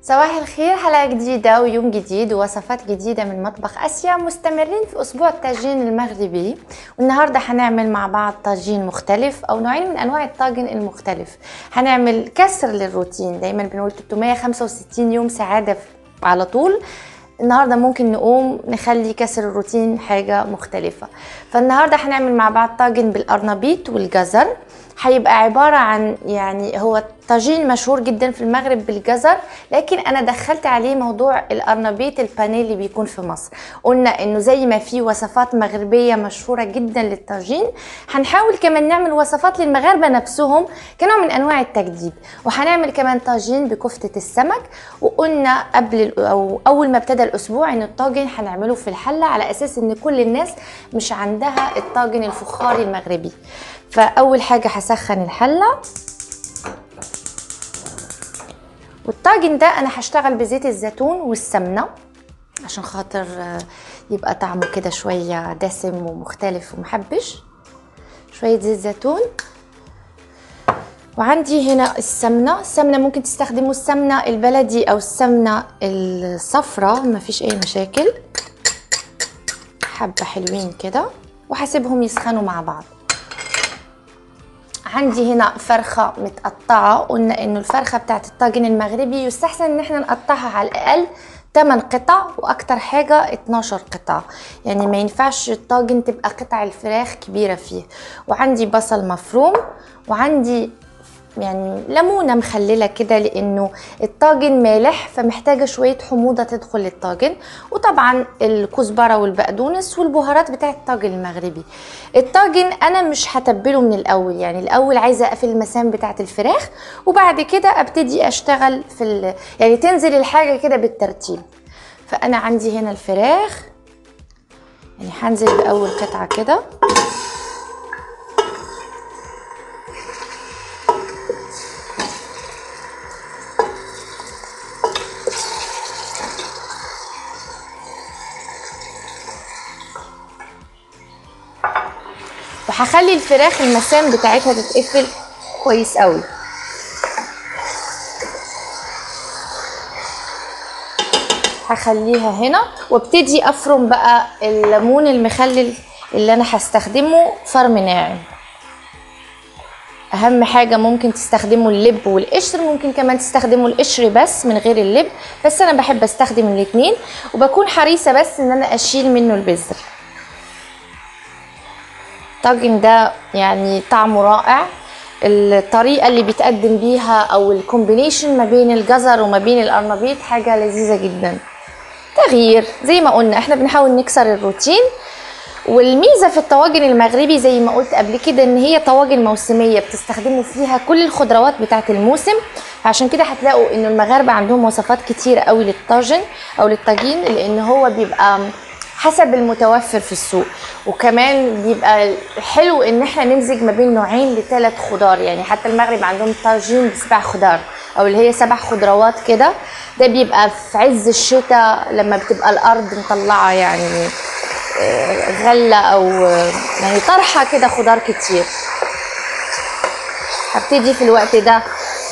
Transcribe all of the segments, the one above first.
صباح الخير حلقة جديدة ويوم جديد ووصفات جديدة من مطبخ آسيا مستمرين في أسبوع الطاجين المغربي والنهاردة هنعمل مع بعض طاجين مختلف أو نوعين من أنواع الطاجن المختلف هنعمل كسر للروتين دايما بنقول 365 يوم سعادة على طول النهارده ممكن نقوم نخلي كسر الروتين حاجة مختلفة فالنهارده هنعمل مع بعض طاجن بالقرنبيط والجزر هيبقى عبارة عن يعني هو طاجين مشهور جدا في المغرب بالجزر لكن انا دخلت عليه موضوع القرنبيط البانيه اللي بيكون في مصر قلنا انه زي ما في وصفات مغربيه مشهوره جدا للطاجين هنحاول كمان نعمل وصفات للمغاربه نفسهم كنوع من انواع التجديد وهنعمل كمان طاجين بكفته السمك وقلنا قبل او اول ما ابتدى الاسبوع ان الطاجن هنعمله في الحله على اساس ان كل الناس مش عندها الطاجن الفخاري المغربي فاول حاجه هسخن الحله والطاجن ده انا هشتغل بزيت الزيتون والسمنه عشان خاطر يبقى طعمه كده شويه دسم ومختلف ومحبش شويه زيت زيتون وعندي هنا السمنه السمنه ممكن تستخدموا السمنه البلدي او السمنه الصفراء مفيش اي مشاكل حبه حلوين كده وهسيبهم يسخنوا مع بعض عندي هنا فرخة متقطعة قلنا انه الفرخة بتاعت الطاجن المغربي يستحسن ان احنا نقطعها على الاقل 8 قطع واكتر حاجة 12 قطعة يعني ما ينفعش الطاجن تبقى قطع الفراخ كبيرة فيه وعندي بصل مفروم وعندي يعني ليمونة مخللة كده لأنه الطاجن مالح فمحتاجة شوية حموضة تدخل للطاجن وطبعا الكزبرة والبقدونس والبهارات بتاعة الطاجن المغربي الطاجن أنا مش هتبله من الأول يعني الأول عايزة أقفل المسام بتاعة الفراخ وبعد كده أبتدي أشتغل في ال... يعني تنزل الحاجة كده بالترتيب فأنا عندي هنا الفراخ يعني هنزل بأول قطعة كده وهخلي الفراخ المسام بتاعتها تتقفل كويس قوي هخليها هنا وابتدي افرم بقى الليمون المخلل اللي انا هستخدمه فرم ناعم اهم حاجه ممكن تستخدموا اللب والقشر ممكن كمان تستخدموا القشر بس من غير اللب بس انا بحب استخدم الاتنين وبكون حريصه بس ان انا اشيل منه البذر الطاجن ده يعني طعمه رائع الطريقه اللي بيتقدم بيها او الكومبينيشن ما بين الجزر وما بين القرنبيط حاجه لذيذه جدا تغيير زي ما قلنا احنا بنحاول نكسر الروتين والميزه في الطواجن المغربي زي ما قلت قبل كده ان هي طواجن موسميه بتستخدموا فيها كل الخضروات بتاعه الموسم فعشان كده هتلاقوا ان المغاربه عندهم وصفات كتيره قوي للطاجن او للطاجين لان هو بيبقى حسب المتوفر في السوق وكمان بيبقى حلو ان احنا نمزج ما بين نوعين لثلاث خضار يعني حتى المغرب عندهم طاجين بسبع خضار او اللي هي سبع خضروات كده ده بيبقى في عز الشتاء لما بتبقى الارض مطلعه يعني غله او يعني طرحه كده خضار كتير هبتدي في الوقت ده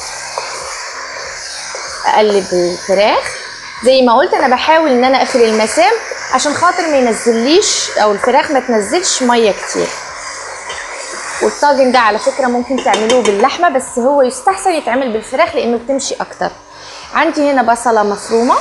اقلب الفراخ زي ما قلت انا بحاول ان انا اقفل المسام عشان خاطر ما ينزليش او الفراخ ما تنزلش ميه كتير والطاجن ده على فكره ممكن تعملوه باللحمه بس هو يستحسن يتعمل بالفراخ لانه بتمشي اكتر عندي هنا بصله مفرومه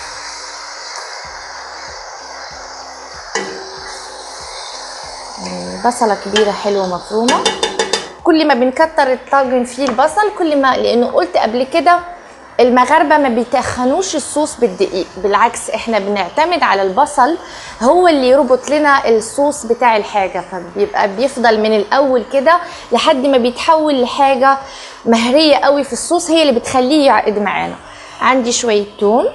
بصله كبيره حلوه مفرومه كل ما بنكتر الطاجن فيه البصل كل ما لانه قلت قبل كده المغاربة ما بيتخنوش الصوص بالدقيق بالعكس احنا بنعتمد على البصل هو اللي يربط لنا الصوص بتاع الحاجة فبيبقى بيفضل من الاول كده لحد ما بيتحول لحاجة مهرية قوي في الصوص هي اللي بتخليه يعقد معانا عندي شوية توم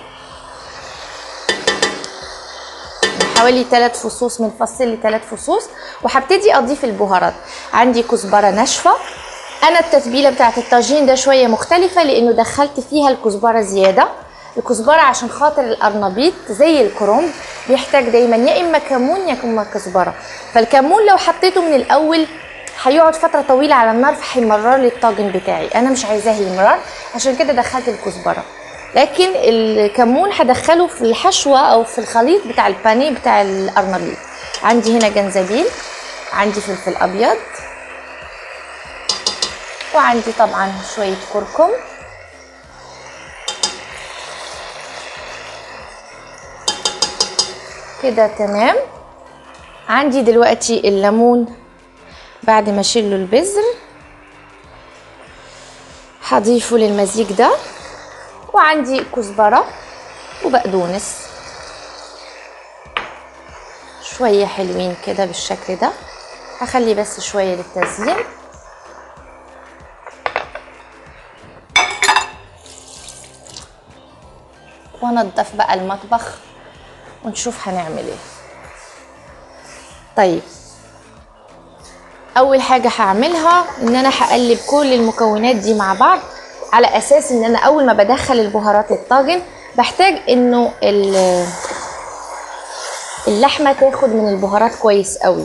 حوالي ثلاث فصوص من فص لثلاث فصوص وهبتدي اضيف البهارات عندي كزبرة ناشفة انا التتبيله بتاعت الطاجين ده شويه مختلفه لانه دخلت فيها الكزبره زياده الكزبره عشان خاطر القرنبيط زي الكرنب بيحتاج دايما يا اما كمون يا اما كزبره فالكمون لو حطيته من الاول هيقعد فتره طويله على النار فهيمرر لي الطاجن بتاعي انا مش عايزاه يمرر عشان كده دخلت الكزبره لكن الكمون هدخله في الحشوه او في الخليط بتاع البانيه بتاع القرنبيط عندي هنا جنزبيل عندي فلفل ابيض وعندي طبعا شويه كركم كده تمام عندي دلوقتي الليمون بعد ما اشيله البذر هضيفه للمزيج ده وعندي كزبرة وبقدونس شوية حلوين كده بالشكل ده هخلي بس شوية للتزيين وانضف بقى المطبخ ونشوف هنعمل ايه طيب اول حاجه هعملها ان انا هقلب كل المكونات دي مع بعض على اساس ان انا اول ما بدخل البهارات الطاجن بحتاج انه اللحمه تاخد من البهارات كويس قوي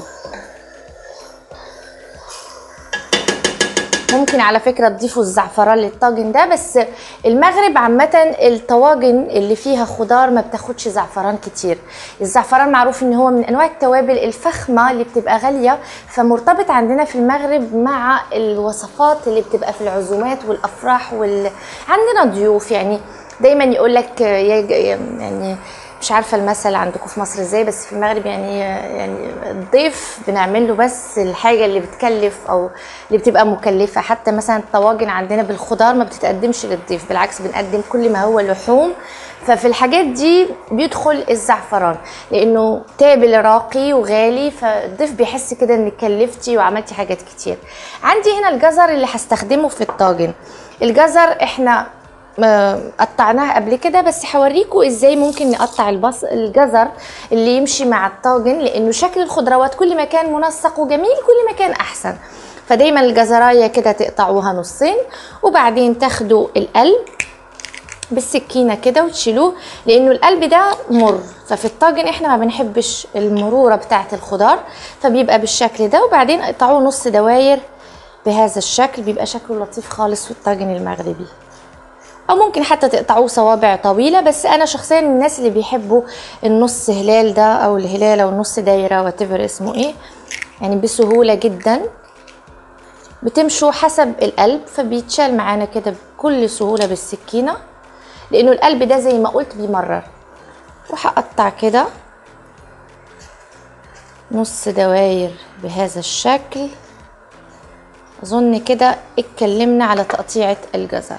ممكن على فكره تضيفوا الزعفران للطاجن ده بس المغرب عامه الطواجن اللي فيها خضار ما بتاخدش زعفران كتير الزعفران معروف ان هو من انواع التوابل الفخمه اللي بتبقى غاليه فمرتبط عندنا في المغرب مع الوصفات اللي بتبقى في العزومات والافراح وال... عندنا ضيوف يعني دايما يقول لك يعني مش عارفه المثل عندكم في مصر ازاي بس في المغرب يعني يعني الضيف بنعمل له بس الحاجه اللي بتكلف او اللي بتبقى مكلفه حتى مثلا الطواجن عندنا بالخضار ما بتتقدمش للضيف بالعكس بنقدم كل ما هو لحوم ففي الحاجات دي بيدخل الزعفران لانه تابل راقي وغالي فالضيف بيحس كده انك كلفتي وعملتي حاجات كتير عندي هنا الجزر اللي هستخدمه في الطاجن الجزر احنا قطعناها قبل كده بس هوريكم ازاي ممكن نقطع البص الجزر اللي يمشي مع الطاجن لانه شكل الخضروات كل ما كان منسق وجميل كل ما كان احسن فدايما الجزرايه كده تقطعوها نصين وبعدين تاخدوا القلب بالسكينه كده وتشيلوه لانه القلب ده مر ففي الطاجن احنا ما بنحبش المروره بتاعه الخضار فبيبقى بالشكل ده وبعدين اقطعوه نص دواير بهذا الشكل بيبقى شكله لطيف خالص في الطاجن المغربي او ممكن حتى تقطعوه صوابع طويله بس انا شخصيا من الناس اللي بيحبوا النص هلال ده او الهلال او النص دايره واتيفر اسمه ايه يعني بسهوله جدا بتمشوا حسب القلب فبيتشال معانا كده بكل سهوله بالسكينه لانه القلب ده زي ما قلت بيمرر وهقطع كده نص دواير بهذا الشكل اظن كده اتكلمنا على تقطيعه الجزر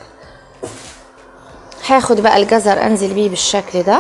هاخد بقى الجزر انزل بيه بالشكل ده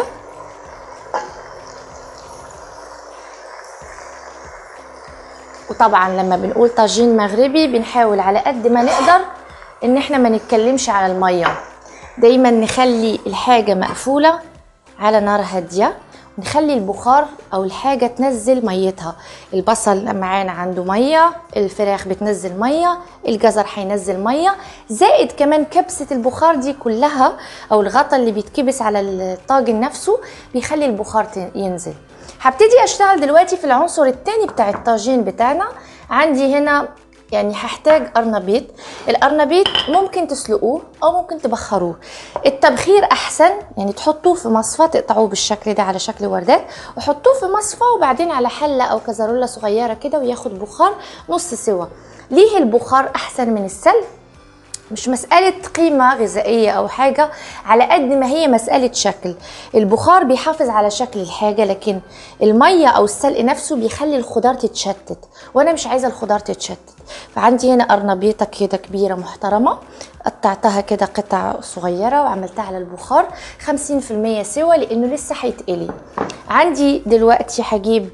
وطبعا لما بنقول طاجين مغربي بنحاول على قد ما نقدر ان احنا ما نتكلمش على الميه دايما نخلي الحاجه مقفوله على نار هاديه نخلي البخار او الحاجه تنزل ميتها البصل معانا عنده ميه الفراخ بتنزل ميه الجزر هينزل ميه زائد كمان كبسه البخار دي كلها او الغطا اللي بيتكبس على الطاجن نفسه بيخلي البخار ينزل هبتدي اشتغل دلوقتي في العنصر الثاني بتاع الطاجين بتاعنا عندي هنا يعني هحتاج قرنبيط القرنبيط ممكن تسلقوه او ممكن تبخروه التبخير احسن يعني تحطوه في مصفى تقطعوه بالشكل ده على شكل وردات وحطوه في مصفى وبعدين على حله او كزرولة صغيره كده وياخد بخار نص سوا ليه البخار احسن من السلق مش مسألة قيمة غذائية أو حاجة على قد ما هي مسألة شكل البخار بيحافظ على شكل الحاجة لكن المية أو السلق نفسه بيخلي الخضار تتشتت وأنا مش عايزة الخضار تتشتت فعندي هنا قرنبيطة كده كبيرة محترمة قطعتها كده قطع صغيرة وعملتها على البخار 50% سوا لأنه لسه هيتقلي عندي دلوقتي هجيب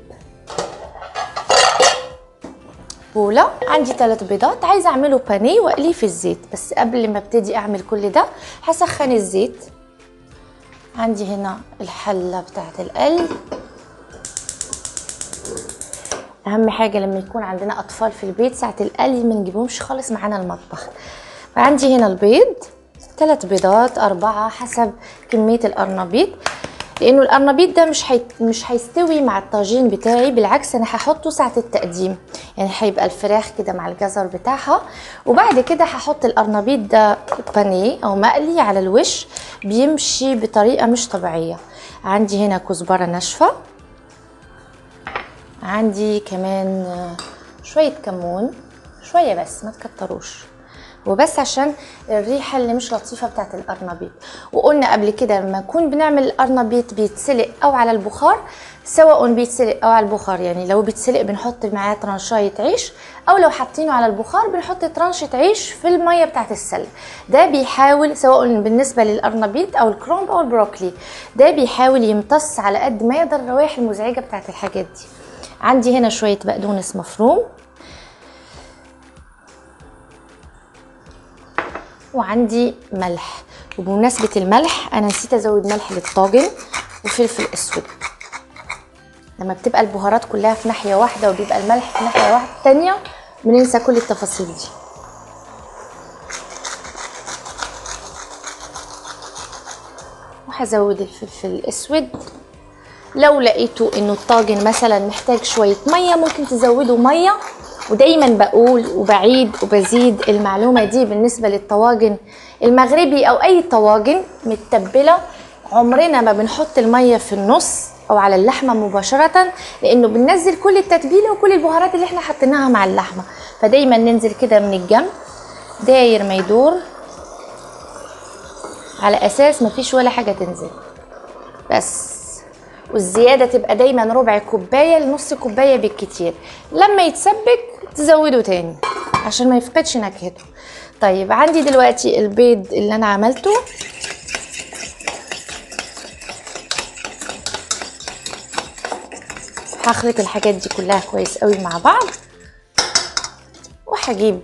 بولة عندي ثلاث بيضات عايزة اعمله بانيه واقليه في الزيت بس قبل ما ابتدي اعمل كل ده هسخن الزيت عندي هنا الحلة بتاعت القلي اهم حاجة لما يكون عندنا اطفال في البيت ساعة القلي ما نجيبهمش خالص معانا المطبخ فعندي هنا البيض ثلاث بيضات أربعة حسب كمية القرنبيط لانه القرنبيط ده مش حي... مش هيستوي مع الطاجين بتاعي بالعكس انا هحطه ساعه التقديم يعني هيبقى الفراخ كده مع الجزر بتاعها وبعد كده هحط القرنبيط ده بانيه او مقلي على الوش بيمشي بطريقه مش طبيعيه عندي هنا كزبره ناشفه عندي كمان شويه كمون شويه بس ما تكتروش وبس عشان الريحه اللي مش لطيفه بتاعت القرنبيط وقلنا قبل كده لما نكون بنعمل القرنبيط بيتسلق او على البخار سواء بيتسلق او على البخار يعني لو بيتسلق بنحط معاه ترانشايه عيش او لو حاطينه على البخار بنحط ترانشه عيش في الميه بتاعت السلق ده بيحاول سواء بالنسبه للقرنبيط او الكرومب او البروكلي ده بيحاول يمتص على قد ما يقدر الروائح المزعجه بتاعت الحاجات دي عندي هنا شويه بقدونس مفروم وعندي ملح وبمناسبة الملح أنا نسيت أزود ملح للطاجن وفلفل أسود لما بتبقى البهارات كلها في ناحية واحدة وبيبقى الملح في ناحية واحدة تانية بننسى كل التفاصيل دي وهزود الفلفل الأسود لو لقيتوا انه الطاجن مثلا محتاج شوية مية ممكن تزودوا مية ودايما بقول وبعيد وبزيد المعلومة دي بالنسبة للطواجن المغربي أو أي طواجن متبلة عمرنا ما بنحط المية في النص أو على اللحمة مباشرة لأنه بننزل كل التتبيلة وكل البهارات اللي احنا حطيناها مع اللحمة فدايما ننزل كده من الجنب داير ما يدور على أساس مفيش ولا حاجة تنزل بس والزياده تبقى دايما ربع كوبايه لنص كوبايه بالكتير لما يتسبك تزوده تاني عشان ما يفقدش نكهته طيب عندي دلوقتي البيض اللي انا عملته هخلط الحاجات دي كلها كويس قوي مع بعض وهجيب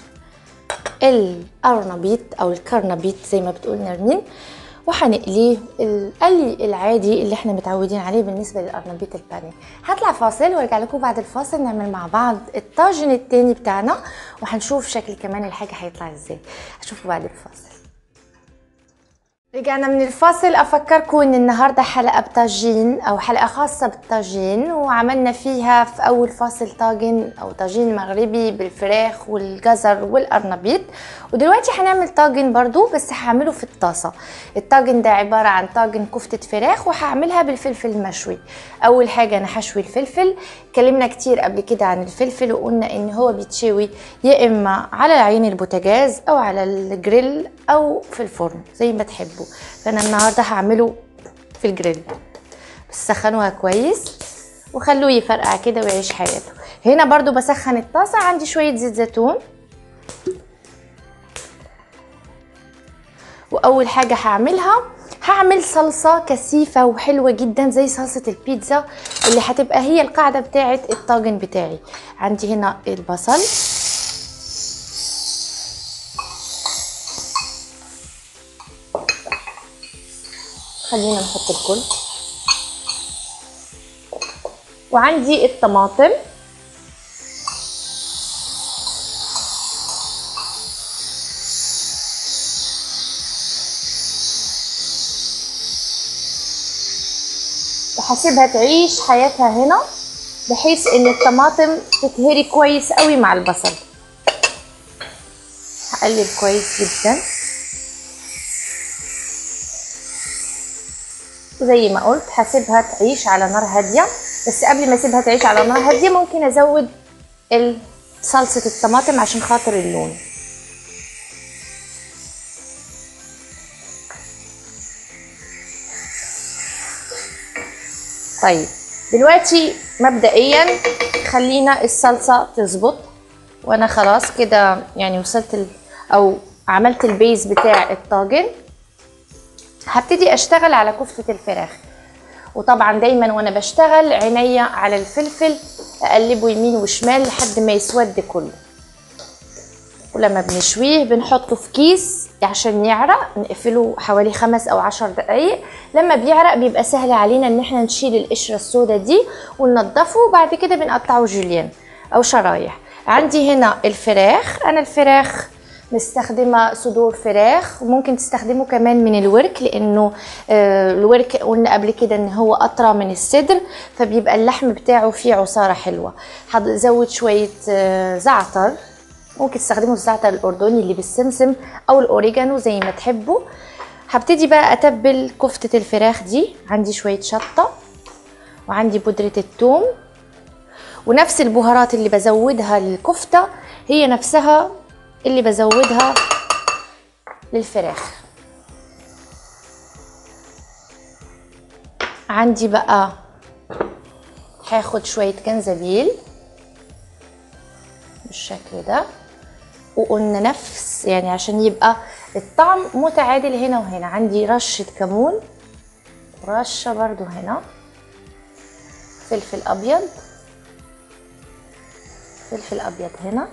القرنبيط او الكرنبيط زي ما بتقول نرمين وهنقليه القلي العادي اللي احنا متعودين عليه بالنسبه للقرنبيط الباني هطلع فاصل وارجع لكم بعد الفاصل نعمل مع بعض الطاجن التاني بتاعنا وهنشوف شكل كمان الحاجه هيطلع ازاي هشوفكم بعد الفاصل رجعنا من الفاصل افكركم ان النهارده حلقه بطاجين او حلقه خاصه بالطاجين وعملنا فيها في اول فاصل طاجن او طاجين مغربي بالفراخ والجزر والقرنبيط ودلوقتي هنعمل طاجن برضو بس هعمله في الطاسه الطاجن ده عباره عن طاجن كفته فراخ وهعملها بالفلفل المشوي اول حاجه انا هشوي الفلفل اتكلمنا كتير قبل كده عن الفلفل وقلنا ان هو بيتشوي يا اما على عين البوتاجاز او على الجريل او في الفرن زي ما تحبوا فانا النهارده هعمله في الجريل بس سخنوها كويس وخلوه يفرقع كده ويعيش حياته هنا برضو بسخن الطاسه عندي شويه زيت زيتون واول حاجه هعملها هعمل صلصة كثيفة وحلوة جدا زي صلصة البيتزا اللي هتبقى هي القاعدة بتاعة الطاجن بتاعي عندي هنا البصل خلينا نحط الكل وعندي الطماطم وهسيبها تعيش حياتها هنا بحيث ان الطماطم تتهري كويس قوي مع البصل هقلب كويس جدا زي ما قلت هسيبها تعيش على نار هاديه بس قبل ما اسيبها تعيش على نار هاديه ممكن ازود صلصه الطماطم عشان خاطر اللون طيب دلوقتي مبدئيا خلينا الصلصه تظبط وانا خلاص كده يعني وصلت ال... او عملت البيز بتاع الطاجن هبتدي اشتغل على كفتة الفراخ وطبعا دايما وانا بشتغل عينيا على الفلفل اقلبه يمين وشمال لحد ما يسود كله ولما بنشويه بنحطه في كيس عشان يعرق نقفله حوالي خمس او عشر دقايق لما بيعرق بيبقى سهل علينا ان احنا نشيل القشرة السوداء دي وننضفه وبعد كده بنقطعه جوليان او شرايح عندي هنا الفراخ انا الفراخ مستخدمة صدور فراخ وممكن تستخدمه كمان من الورك لأنه آه، الورك قلنا قبل كده إن هو أطرى من الصدر فبيبقى اللحم بتاعه فيه عصارة حلوة هزود شوية آه، زعتر ممكن تستخدموا الزعتر الأردني اللي بالسمسم أو الأوريجانو زي ما تحبوا هبتدي بقى أتبل كفتة الفراخ دي عندي شوية شطة وعندي بودرة الثوم ونفس البهارات اللي بزودها للكفتة هي نفسها اللي بزودها للفراخ عندي بقى هاخد شوية جنزبيل بالشكل ده وقلنا نفس يعني عشان يبقى الطعم متعادل هنا وهنا عندي رشة كمون ورشة برضو هنا فلفل أبيض فلفل أبيض هنا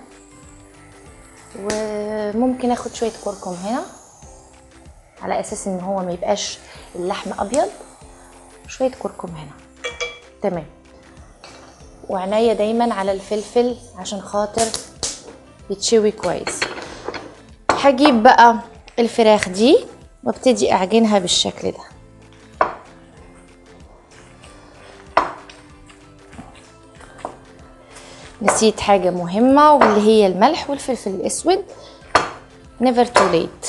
وممكن اخد شويه كركم هنا على اساس ان هو ما يبقاش اللحم ابيض شويه كركم هنا تمام وعناية دايما على الفلفل عشان خاطر يتشوي كويس هجيب بقى الفراخ دي وابتدي اعجنها بالشكل ده نسيت حاجة مهمة واللي هي الملح والفلفل الأسود never too late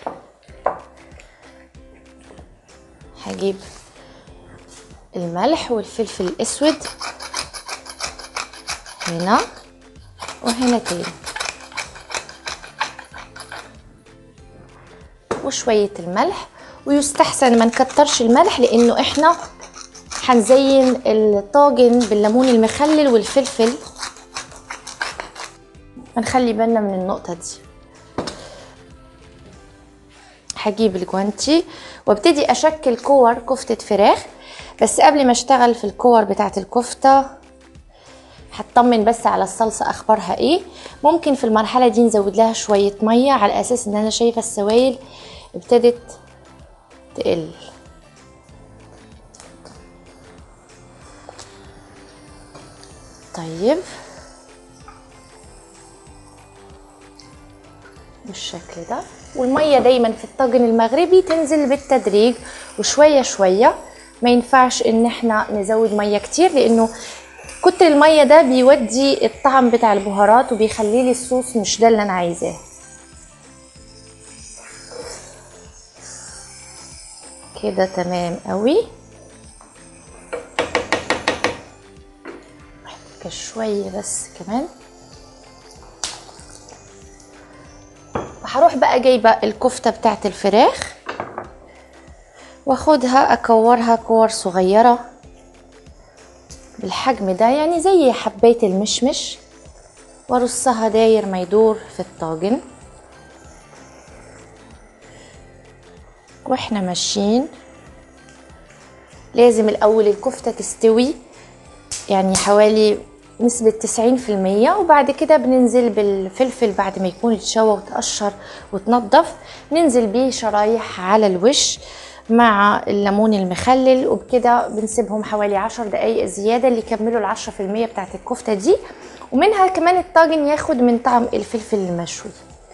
هجيب الملح والفلفل الأسود هنا وهنا تاني وشوية الملح ويستحسن ما نكترش الملح لأنه إحنا هنزين الطاجن بالليمون المخلل والفلفل هنخلي بالنا من النقطة دي هجيب الجوانتي وابتدي اشكل كور كفتة فراخ بس قبل ما اشتغل في الكور بتاعت الكفتة هطمن بس على الصلصة اخبارها ايه ممكن في المرحلة دي نزود لها شوية مية على اساس ان انا شايفة السوائل ابتدت تقل طيب بالشكل ده والميه دايما في الطاجن المغربي تنزل بالتدريج وشويه شويه ما ينفعش ان احنا نزود ميه كتير لانه كتر الميه ده بيودي الطعم بتاع البهارات وبيخلي لي الصوص مش ده اللي انا عايزاه كده تمام قوي شويه بس كمان هروح بقى جايبه الكفته بتاعت الفراخ واخدها اكورها كور صغيره بالحجم ده يعني زي حبايه المشمش وارصها داير ما يدور في الطاجن واحنا ماشيين لازم الاول الكفته تستوي يعني حوالي نسبة تسعين في المية وبعد كده بننزل بالفلفل بعد ما يكون اتشوى وتقشر وتنضف ننزل بيه شرايح على الوش مع الليمون المخلل وبكده بنسيبهم حوالي عشر دقايق زيادة اللي يكملوا العشرة في المية بتاعت الكفتة دي ومنها كمان الطاجن ياخد من طعم الفلفل المشوي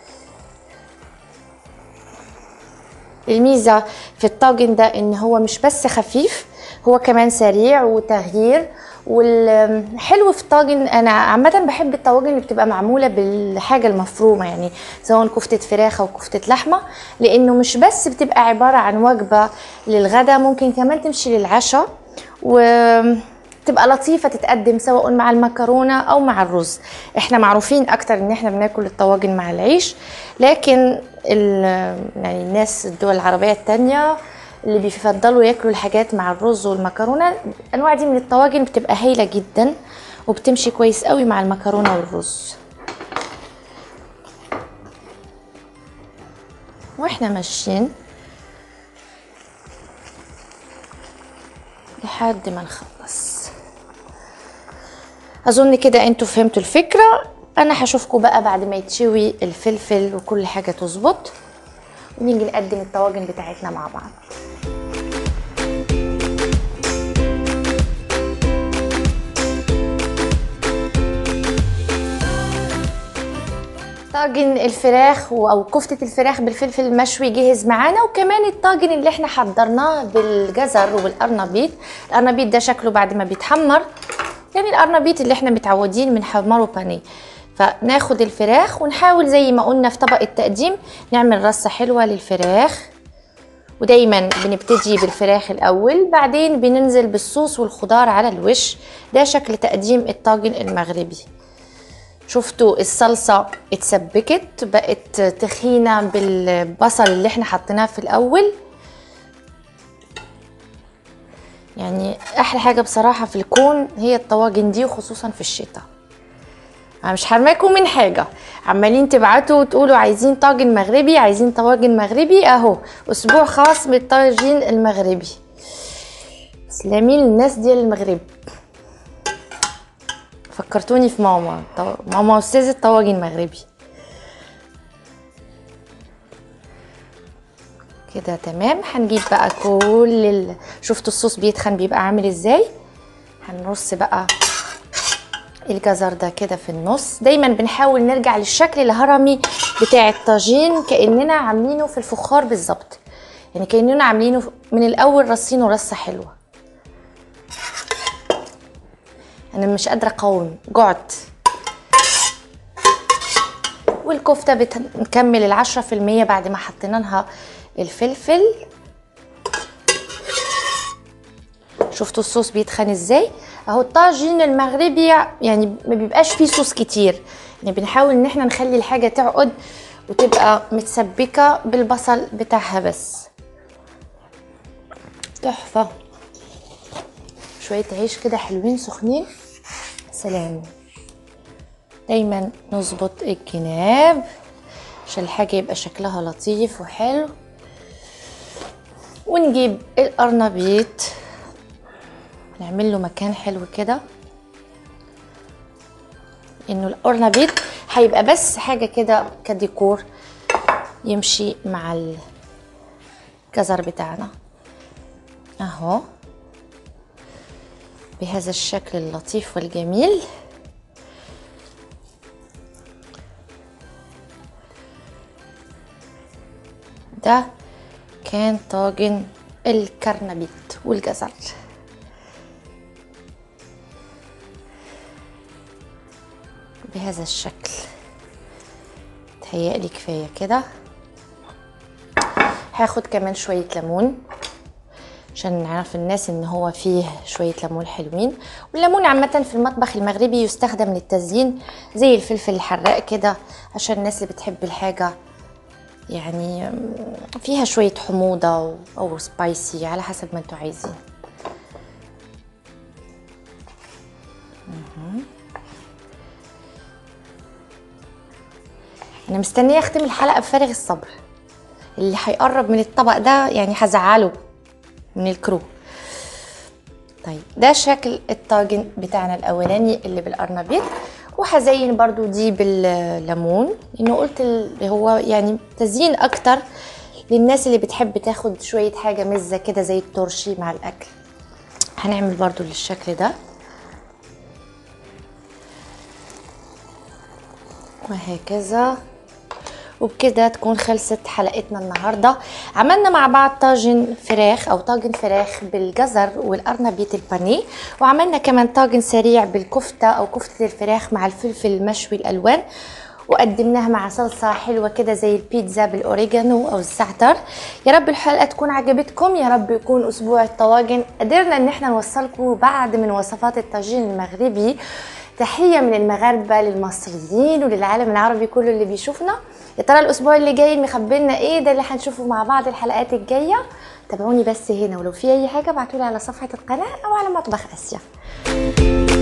الميزة في الطاجن ده ان هو مش بس خفيف هو كمان سريع وتغيير والحلو في الطاجن انا عامه بحب الطواجن اللي بتبقى معموله بالحاجه المفرومه يعني سواء كفته فراخ او كفته لحمه لانه مش بس بتبقى عباره عن وجبه للغدا ممكن كمان تمشي للعشاء و تبقى لطيفه تتقدم سواء مع المكرونه او مع الرز احنا معروفين اكتر ان احنا بناكل الطواجن مع العيش لكن يعني الناس الدول العربيه التانية اللي بيفضلوا ياكلوا الحاجات مع الرز والمكرونه الانواع دي من الطواجن بتبقى هايله جدا وبتمشي كويس قوي مع المكرونه والرز واحنا ماشيين لحد ما نخلص اظن كده انتوا فهمتوا الفكره انا هشوفكم بقى بعد ما يتشوي الفلفل وكل حاجه تظبط ونيجي نقدم الطواجن بتاعتنا مع بعض طاجن الفراخ و- او كفتة الفراخ بالفلفل المشوي جهز معانا وكمان الطاجن اللي احنا حضرناه بالجزر والقرنبيط القرنبيط ده شكله بعد ما بيتحمر يعني القرنبيط اللي احنا متعودين بنحمره بانيه فناخد الفراخ ونحاول زي ما قلنا في طبق التقديم نعمل رصة حلوة للفراخ ودايما بنبتدي بالفراخ الاول بعدين بننزل بالصوص والخضار على الوش ده شكل تقديم الطاجن المغربي شفتوا الصلصة اتسبكت بقت تخينة بالبصل اللي احنا حطيناه في الاول يعني احلى حاجة بصراحة في الكون هي الطواجن دي وخصوصا في الشتاء انا مش حرماكم من حاجه عمالين تبعتوا وتقولوا عايزين طاجن مغربي عايزين طواجن مغربي اهو اسبوع خاص بالطاجين المغربي تسلمي للناس ديال المغرب فكرتوني في ماما طو... ماما استاذة طواجن مغربي كده تمام هنجيب بقى كل ال... شفتوا الصوص بيتخن بيبقى عامل ازاي هنرص بقى الجزر ده كده في النص دايما بنحاول نرجع للشكل الهرمي بتاع الطاجين كاننا عاملينه في الفخار بالظبط يعني كاننا عاملينه من الاول رصينه رصه حلوه انا مش قادره اقاوم جعت والكفته بنكمل العشرة في المية بعد ما حطينا لها الفلفل شفتوا الصوص بيتخن ازاي اهو الطاجين المغربي يعني ما بيبقاش فيه صوص كتير يعني بنحاول ان احنا نخلي الحاجه تعقد وتبقى متسبكه بالبصل بتاعها بس تحفه شويه عيش كده حلوين سخنين سلام دايما نظبط الجناب عشان الحاجه يبقى شكلها لطيف وحلو ونجيب القرنبيط نعمل له مكان حلو كده انه القرنبيط هيبقى بس حاجه كده كديكور يمشي مع الجزر بتاعنا اهو بهذا الشكل اللطيف والجميل ده كان طاجن الكرنبيط والجزر بهذا الشكل تهيألي كفاية كده هاخد كمان شوية ليمون عشان نعرف الناس ان هو فيه شوية ليمون حلوين والليمون عامة في المطبخ المغربي يستخدم للتزيين زي الفلفل الحراق كده عشان الناس اللي بتحب الحاجة يعني فيها شوية حموضة او سبايسي على حسب ما انتوا عايزين انا مستنيه اختم الحلقه بفارغ الصبر اللي هيقرب من الطبق ده يعني هزعله من الكرو طيب ده شكل الطاجن بتاعنا الاولاني اللي بالقرنبيط وهزين برضو دي بالليمون لانه قلت اللي هو يعني تزيين اكتر للناس اللي بتحب تاخد شويه حاجه مزه كده زي الترشي مع الاكل هنعمل برضو للشكل ده وهكذا وبكده تكون خلصت حلقتنا النهاردة عملنا مع بعض طاجن فراخ أو طاجن فراخ بالجزر والقرنبيط البانيه وعملنا كمان طاجن سريع بالكفتة أو كفتة الفراخ مع الفلفل المشوي الألوان وقدمناها مع صلصة حلوة كده زي البيتزا بالأوريجانو أو الزعتر يا رب الحلقة تكون عجبتكم يا رب يكون أسبوع الطواجن قدرنا إن احنا نوصلكم بعد من وصفات الطاجين المغربي تحية من المغاربة للمصريين وللعالم العربي كله اللي بيشوفنا يا ترى الأسبوع اللي جاي مخبلنا إيه ده اللي هنشوفه مع بعض الحلقات الجاية تابعوني بس هنا ولو في أي حاجة ابعتولي على صفحة القناة أو على مطبخ آسيا